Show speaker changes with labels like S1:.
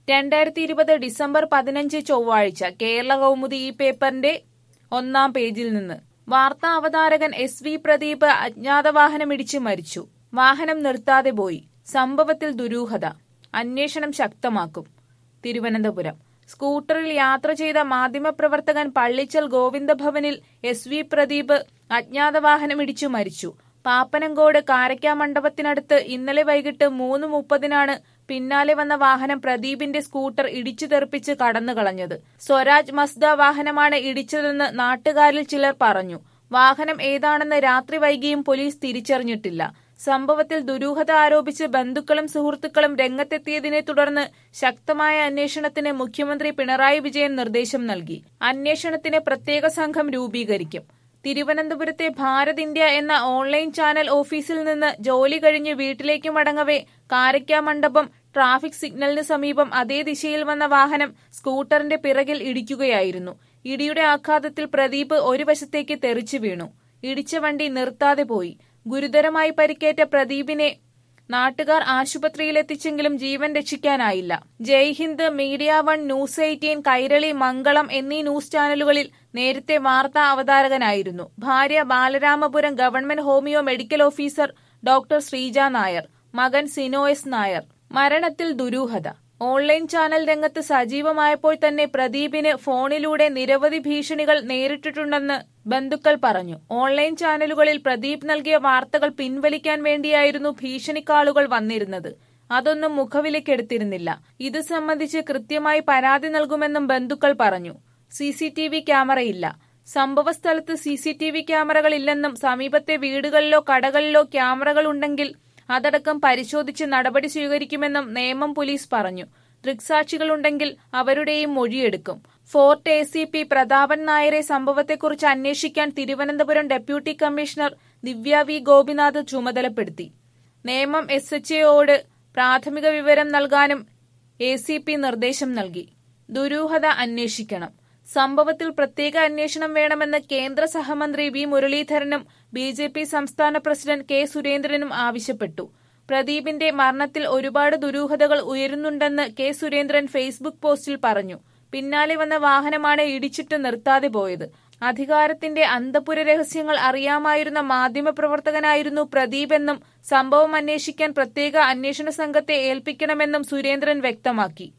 S1: രണ്ടായിരത്തി ഇരുപത് ഡിസംബർ പതിനഞ്ച് ചൊവ്വാഴ്ച കേരള കൗമുദി ഈ പേപ്പറിന്റെ ഒന്നാം പേജിൽ നിന്ന് വാർത്താ അവതാരകൻ എസ് വി പ്രദീപ് അജ്ഞാത വാഹനമിടിച്ച് മരിച്ചു വാഹനം നിർത്താതെ പോയി സംഭവത്തിൽ ദുരൂഹത അന്വേഷണം ശക്തമാക്കും തിരുവനന്തപുരം സ്കൂട്ടറിൽ യാത്ര ചെയ്ത മാധ്യമപ്രവർത്തകൻ പള്ളിച്ചൽ ഗോവിന്ദഭവനിൽ എസ് വി പ്രദീപ് അജ്ഞാത വാഹനമിടിച്ചു മരിച്ചു പാപ്പനങ്കോട് കാരക്കാ മണ്ഡപത്തിനടുത്ത് ഇന്നലെ വൈകിട്ട് മൂന്ന് മുപ്പതിനാണ് പിന്നാലെ വന്ന വാഹനം പ്രദീപിന്റെ സ്കൂട്ടർ ഇടിച്ചു തെറിപ്പിച്ച് കടന്നുകളഞ്ഞത് സ്വരാജ് മസ്ദ വാഹനമാണ് ഇടിച്ചതെന്ന് നാട്ടുകാരിൽ ചിലർ പറഞ്ഞു വാഹനം ഏതാണെന്ന് രാത്രി വൈകിയും പോലീസ് തിരിച്ചറിഞ്ഞിട്ടില്ല സംഭവത്തിൽ ദുരൂഹത ആരോപിച്ച് ബന്ധുക്കളും സുഹൃത്തുക്കളും രംഗത്തെത്തിയതിനെ തുടർന്ന് ശക്തമായ അന്വേഷണത്തിന് മുഖ്യമന്ത്രി പിണറായി വിജയൻ നിർദ്ദേശം നൽകി അന്വേഷണത്തിന് പ്രത്യേക സംഘം രൂപീകരിക്കും തിരുവനന്തപുരത്തെ ഭാരത് ഇന്ത്യ എന്ന ഓൺലൈൻ ചാനൽ ഓഫീസിൽ നിന്ന് ജോലി കഴിഞ്ഞ് വീട്ടിലേക്ക് മടങ്ങവേ കാരയ്ക്കാ മണ്ഡപം ട്രാഫിക് സിഗ്നലിന് സമീപം അതേ ദിശയിൽ വന്ന വാഹനം സ്കൂട്ടറിന്റെ പിറകിൽ ഇടിക്കുകയായിരുന്നു ഇടിയുടെ ആഘാതത്തിൽ പ്രദീപ് ഒരു വശത്തേക്ക് തെറിച്ചു വീണു ഇടിച്ച വണ്ടി നിർത്താതെ പോയി ഗുരുതരമായി പരിക്കേറ്റ പ്രദീപിനെ നാട്ടുകാർ ആശുപത്രിയിലെത്തിച്ചെങ്കിലും ജീവൻ രക്ഷിക്കാനായില്ല Jai Hind media one news eighteen Kairali Mangalam എന്നീ ന്യൂസ് ചാനലുകളിൽ നേരത്തെ വാർത്താ അവതാരകനായിരുന്നു ഭാര്യ Balaramapuram government homeo medical officer doctor Sreeja Nair മകൻ സിനോയസ് നായർ മരണത്തിൽ ദുരൂഹത ഓൺലൈൻ ചാനൽ രംഗത്ത് സജീവമായപ്പോൾ തന്നെ പ്രദീപിന് ഫോണിലൂടെ നിരവധി ഭീഷണികൾ നേരിട്ടിട്ടുണ്ടെന്ന് ബന്ധുക്കൾ പറഞ്ഞു ഓൺലൈൻ ചാനലുകളിൽ പ്രദീപ് നൽകിയ വാർത്തകൾ പിൻവലിക്കാൻ വേണ്ടിയായിരുന്നു ഭീഷണിക്കാളുകൾ വന്നിരുന്നത് അതൊന്നും മുഖവിലക്കെടുത്തിരുന്നില്ല ഇത് സംബന്ധിച്ച് കൃത്യമായി പരാതി നൽകുമെന്നും ബന്ധുക്കൾ പറഞ്ഞു സി സി ടി വി ക്യാമറയില്ല സംഭവസ്ഥലത്ത് സി സി ടി വി ക്യാമറകളില്ലെന്നും സമീപത്തെ വീടുകളിലോ കടകളിലോ ക്യാമറകൾ ഉണ്ടെങ്കിൽ അതടക്കം പരിശോധിച്ച് നടപടി സ്വീകരിക്കുമെന്നും നേമം പോലീസ് പറഞ്ഞു ദൃക്സാക്ഷികളുണ്ടെങ്കിൽ അവരുടെയും മൊഴിയെടുക്കും fort A C P Prathapan നായരെ സംഭവത്തെക്കുറിച്ച് അന്വേഷിക്കാൻ Thiruvananthapuram deputy commissioner Divya V Gopinath ചുമതലപ്പെടുത്തി നേമം എസ് എച്ച് എയോട് പ്രാഥമിക വിവരം നൽകാനും എ സി പി നിർദ്ദേശം നൽകി ദുരൂഹത അന്വേഷിക്കണം സംഭവത്തിൽ പ്രത്യേക അന്വേഷണം വേണമെന്ന് കേന്ദ്ര സഹമന്ത്രി വി മുരളീധരനും ബി ജെ പി സംസ്ഥാന പ്രസിഡന്റ് കെ സുരേന്ദ്രനും ആവശ്യപ്പെട്ടു പ്രദീപിന്റെ മരണത്തിൽ ഒരുപാട് ദുരൂഹതകൾ ഉയരുന്നുണ്ടെന്ന് കെ സുരേന്ദ്രൻ ഫേസ്ബുക്ക് പോസ്റ്റിൽ പറഞ്ഞു പിന്നാലെ വന്ന വാഹനമാണ് ഇടിച്ചിട്ട് നിർത്താതെ പോയത് അധികാരത്തിന്റെ അന്തപുര രഹസ്യങ്ങൾ അറിയാമായിരുന്ന മാധ്യമപ്രവർത്തകനായിരുന്നു പ്രദീപ് എന്നും സംഭവം അന്വേഷിക്കാൻ പ്രത്യേക അന്വേഷണ സംഘത്തെ ഏൽപ്പിക്കണമെന്നും സുരേന്ദ്രൻ വ്യക്തമാക്കി